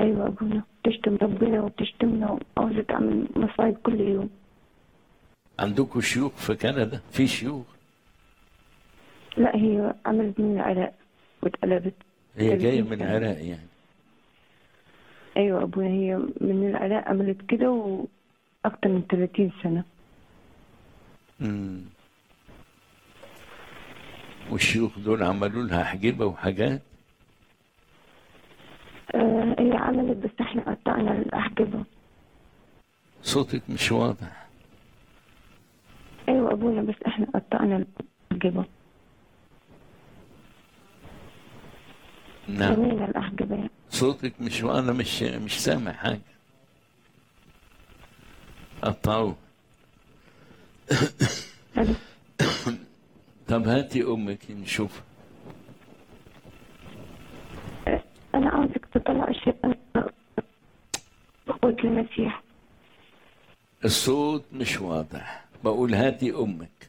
أيوة أبونا بتشتم ربنا وبتشتمنا وعاوزة تعمل مصايب كل يوم عندكم شيوخ في كندا في شيوخ لا هي عملت من العراق واتقلبت هي جاية ثلاثين من سنة. العراق يعني أيوة أبونا هي من العراق عملت كده وأكتر من 30 سنة مم. والشيوخ دول عملوا لها حجبة وحاجات آه هي عملت بس احنا قطعنا الأحجبة صوتك مش واضح أيوة أبونا بس احنا قطعنا الأحجبة نعم رمينا الأحجبة يعني. صوتك مش انا مش مش سامع حاجه قطعوه ألو. طب هاتي امك نشوف آه، أنا عاوزك تطلع الشيطان قوة المسيح الصوت مش واضح بقول هاتي امك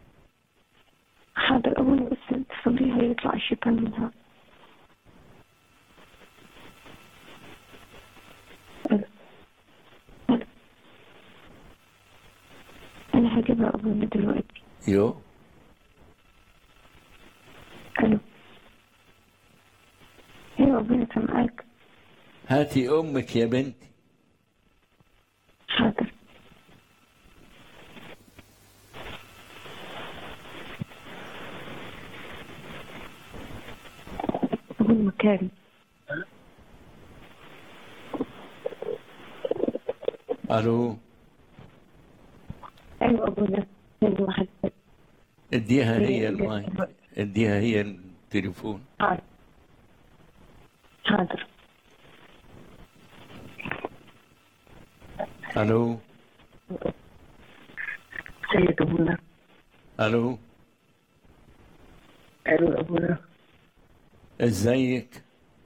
حاضر أبونا بس تصليها يطلع الشيطان منها ألو. ألو. أنا هجيبها أبونا دلوقتي يو ألو أيوة أبونا سامعاك هاتي امك يا بنتي حاضر أبونا مكاري الو أيوة أبونا من واحد اديها هي هي- المايك اديها هي التليفون حاضر حاضر الو سيد أبونا الو ألو أبونا ازيك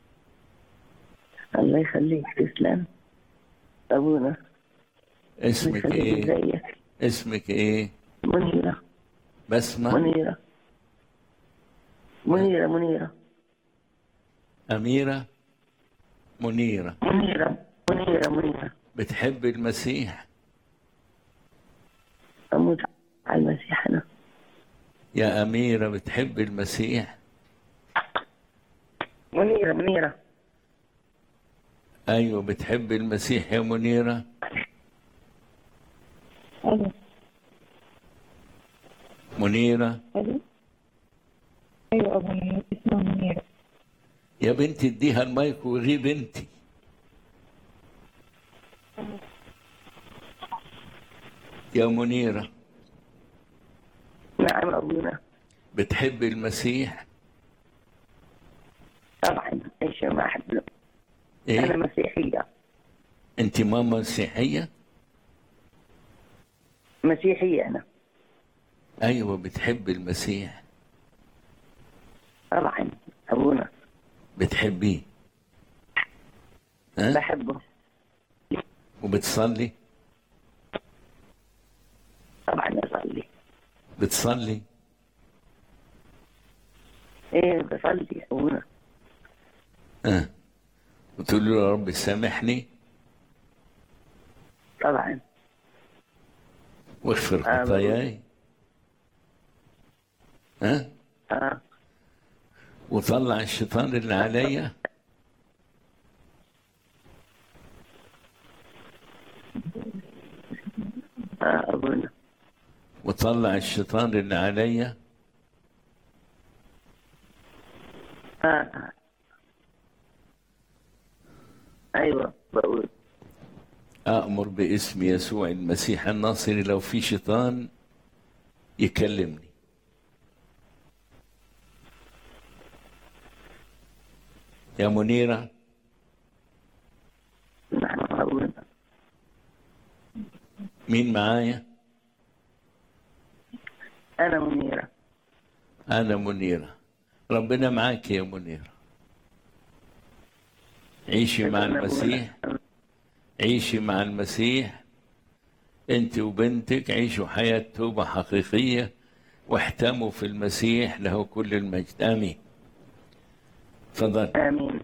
الله يخليك تسلم أبونا اسمك ايه ازيك اسمك ايه منيرة بسمة منيرة منيرة منيرة أميرة منيرة منيرة منيرة منيرة بتحب المسيح أموت على المسيح أنا يا أميرة بتحب المسيح منيرة منيرة أيوة بتحب المسيح يا منيرة ألو منيرة ألو أيوة أبونا اسمها منيرة يا بنتي اديها المايك وغيب انتي يا منيرة نعم أبونا بتحب المسيح طبعا إيش ما أحب له أنا ايه مسيحية انت ماما مسيحية مسيحية أنا ايوه بتحب المسيح طبعا أبونا بتحبيه ها بحبه وبتصلي طبعا أصلي بتصلي إيه بصلي أبونا ها وتقول له يا رب سامحني طبعا واغفر آه، خطاياي ها آه وطلع الشيطان اللي عليا آه أبونا وطلع الشيطان اللي عليا آه آه. أيوة بقول أأمر باسم يسوع المسيح الناصري لو في شيطان يكلمني يا منيرة نعم أبونا مين معايا أنا منيرة أنا منيرة ربنا معاك يا منيرة عيشي مع المسيح عيشي مع المسيح انت وبنتك عيشوا حياة توبة حقيقية واحتموا في المسيح له كل المجد آمين تفضل آمين